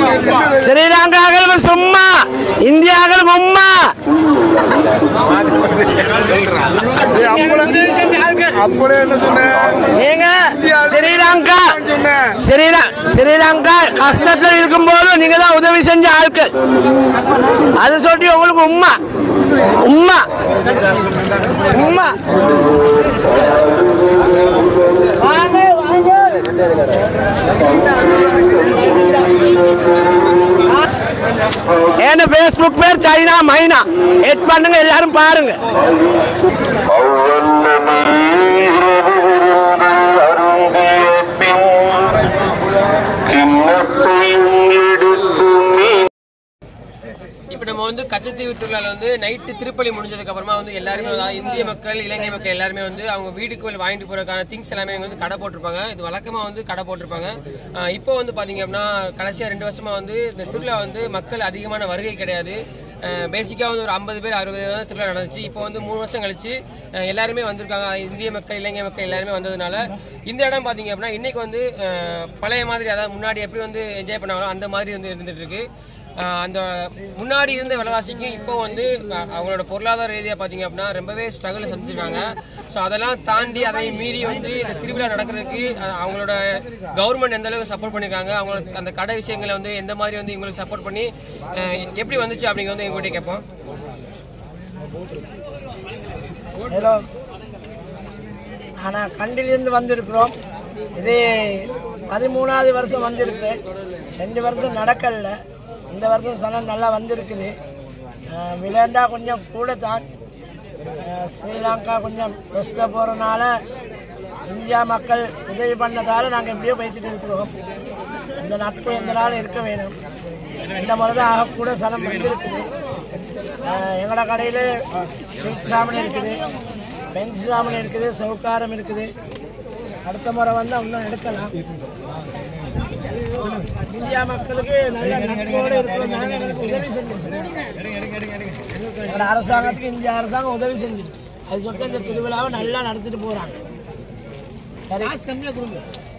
ஸ்ரீலங்காக்களுக்கு சும்மா இந்தியாக்களுக்கு உம்மா அப்படியே என்ன சொன்னேன் நீங்க ஸ்ரீலங்கா சொன்னேன் ஸ்ரீல ஸ்ரீலங்கா கஷ்டத்துல இருக்கும்போது நீங்க தான் உதவி செஞ்ச ஆட்கள் அது சொல்லி உங்களுக்கு உம்மா உம்மா உம்மா வாங்க, வாங்க. என்ன ஃபேஸ்புக் பேர் சைனா மைனா எட் பண்ணுங்க எல்லாரும் பாருங்க இப்போ நம்ம வந்து கச்சத்தீவு திருவிழாவில் வந்து நைட்டு திருப்பலி முடிஞ்சதுக்கு அப்புறமா வந்து எல்லாருமே அதாவது இந்திய மக்கள் இலங்கை மக்கள் எல்லாருமே வந்து அவங்க வீட்டுக்கு வாங்கிட்டு போறதுக்கான திங்ஸ் எல்லாமே இங்க வந்து கடை போட்டிருப்பாங்க இது வழக்கமா வந்து கடை போட்டிருப்பாங்க ஆஹ் இப்போ வந்து பாத்தீங்க அப்படின்னா கடைசியா ரெண்டு வருஷமா வந்து இந்த திருவிழா வந்து மக்கள் அதிகமான வருகை கிடையாது பேசிக்காக வந்து ஒரு ஐம்பது பேர் அறுபது பேர் தான் திருவிழா நடந்துச்சு இப்போ வந்து மூணு வருஷம் கழிச்சு அஹ் எல்லாருமே வந்திருக்காங்க இந்திய மக்கள் இலங்கை மக்கள் எல்லாருமே வந்ததுனால இந்த இடம் பாத்தீங்க அப்படின்னா இன்னைக்கு வந்து அஹ், பழைய மாதிரி அதாவது முன்னாடி எப்படி வந்து என்ஜாய் பண்ணாங்களோ அந்த மாதிரி வந்து இருந்துட்டு இருக்கு ஆஹ் அந்த முன்னாடி இருந்த விலைவாசிக்கு இப்போ வந்து அஹ், அவங்களோட பொருளாதார ரீதியாக பார்த்தீங்க அப்படின்னா ரொம்பவே ஸ்ட்ரகிள் சந்திச்சிருக்காங்க ஸோ அதெல்லாம் தாண்டி அதை மீறி வந்து இந்த திருவிழா நடக்கிறதுக்கு அஹ், அவங்களோட கவர்மெண்ட் எந்த அளவுக்கு சப்போர்ட் பண்ணியிருக்காங்க அவங்களோட அந்த கடை விஷயங்களை வந்து எந்த மாதிரி வந்து இவங்களுக்கு சப்போர்ட் பண்ணி அஹ், எப்படி வந்துச்சு அப்படிங்க வந்து எங்ககிட்ட கேட்போம் ஹலோ ஆனால் கண்டிலிருந்து வந்திருக்கிறோம் இது பதிமூணாவது வருஷம் வந்திருக்கிறேன் ரெண்டு வருஷம் நடக்கல இந்த வருஷம் சனம் நல்லா வந்திருக்குது அஹ் விளையாண்டா கொஞ்சம் கூட தான் அஹ் ஸ்ரீலங்கா கொஞ்சம் பெஸ்ட்டில் போகிறனால இந்தியா மக்கள் உதவி பண்ணதால நாங்கள் எப்படியோ பேசிட்டு இருக்கிறோம் இந்த நட்பு எந்த நாளும் இருக்க வேணும் இந்த முறை தான் ஆக கூட சனம் வந்திருக்குது அஹ் எங்களோட கடையில் ஸ்வீட் சாமன் இருக்குது பெஞ்ச் சாமன் இருக்குது சவுக்காரம் இருக்குது அடுத்த முறை வந்து இன்னும் எடுக்கலாம் இந்தியா மக்களுக்கு நல்ல நட்போடு இருக்கிறோம் நாங்கள் எங்களுக்கு உதவி செஞ்சிருக்கோம் எங்களோட அரசாங்கத்துக்கு இந்திய அரசாங்கம் உதவி செஞ்சிருக்கு அது சொல்லிட்டு இந்த திருவிழாவை நல்லா நடத்திட்டு போறாங்க சரி